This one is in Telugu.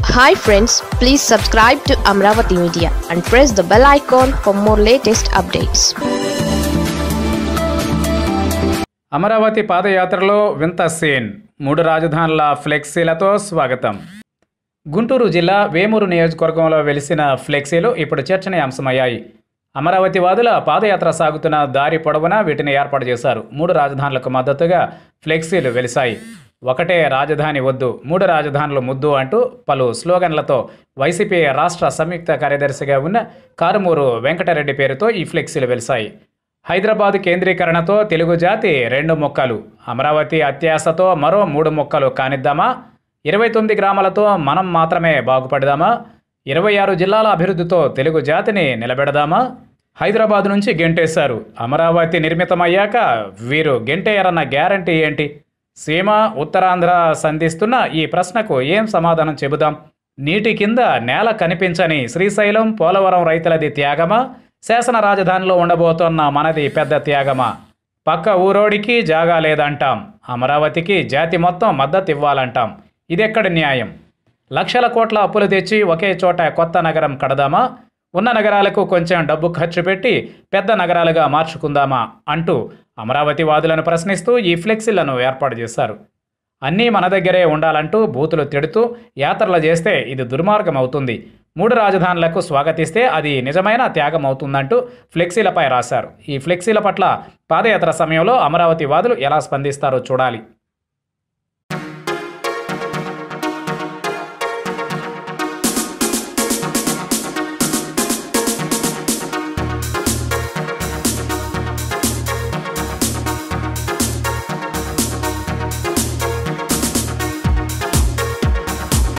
hi friends please subscribe to Amaravati media and press the bell icon for more latest updates Amaravati పాదయాత్రలో వింత సీన్ మూడు రాజధానుల ఫ్లెక్సీలతో స్వాగతం గుంటూరు జిల్లా వేమూరు నియోజకవర్గంలో వెలిసిన ఫ్లెక్సీలు ఇప్పుడు చర్చనీయాంశమయ్యాయి అమరావతి వాదుల పాదయాత్ర సాగుతున్న దారి పొడవునా వీటిని ఏర్పాటు చేశారు మూడు రాజధానులకు మద్దతుగా ఫ్లెక్సీలు వెలిశాయి ఒకటే రాజధాని వద్దు మూడు రాజధానులు ముద్దు అంటూ పలు స్లోగన్లతో వైసీపీ రాష్ట్ర సంయుక్త కార్యదర్శిగా ఉన్న కారుమూరు వెంకటరెడ్డి పేరుతో ఈ ఫ్లెక్సీలు వెలిశాయి హైదరాబాద్ కేంద్రీకరణతో తెలుగు జాతి రెండు మొక్కలు అమరావతి అత్యాశతో మరో మూడు మొక్కలు కానిద్దామా ఇరవై తొమ్మిది గ్రామాలతో మనం మాత్రమే బాగుపడదామా ఇరవై ఆరు జిల్లాల అభివృద్ధితో తెలుగు జాతిని నిలబెడదామా హైదరాబాద్ నుంచి గెంటేశారు అమరావతి నిర్మితమయ్యాక వీరు గెంటేయరన్న గ్యారంటీ ఏంటి సీమ ఉత్తరాంధ్ర సంధిస్తున్న ఈ ప్రశ్నకు ఏం సమాధానం చెబుదాం నీటి కింద నేల కనిపించని శ్రీశైలం పోలవరం రైతులది త్యాగమా శాసన రాజధానిలో ఉండబోతోన్న మనది పెద్ద త్యాగమా పక్క ఊరోడికి జాగా లేదంటాం అమరావతికి జాతి మొత్తం మద్దతు ఇవ్వాలంటాం ఇదెక్కడి న్యాయం లక్షల కోట్ల అప్పులు తెచ్చి ఒకే చోట కొత్త నగరం కడదామా ఉన్న నగరాలకు కొంచెం డబ్బు ఖర్చు పెట్టి పెద్ద నగరాలుగా మార్చుకుందామా అంటూ అమరావతి వాదులను ప్రశ్నిస్తూ ఈ ఫ్లెక్సీలను ఏర్పాటు చేశారు అన్నీ మన దగ్గరే ఉండాలంటూ బూతులు తిడుతూ యాత్రలు చేస్తే ఇది దుర్మార్గం అవుతుంది మూడు రాజధానులకు స్వాగతిస్తే అది నిజమైన త్యాగం అవుతుందంటూ ఫ్లెక్సీలపై రాశారు ఈ ఫ్లెక్సీల పట్ల పాదయాత్ర సమయంలో అమరావతి వాదులు ఎలా స్పందిస్తారో చూడాలి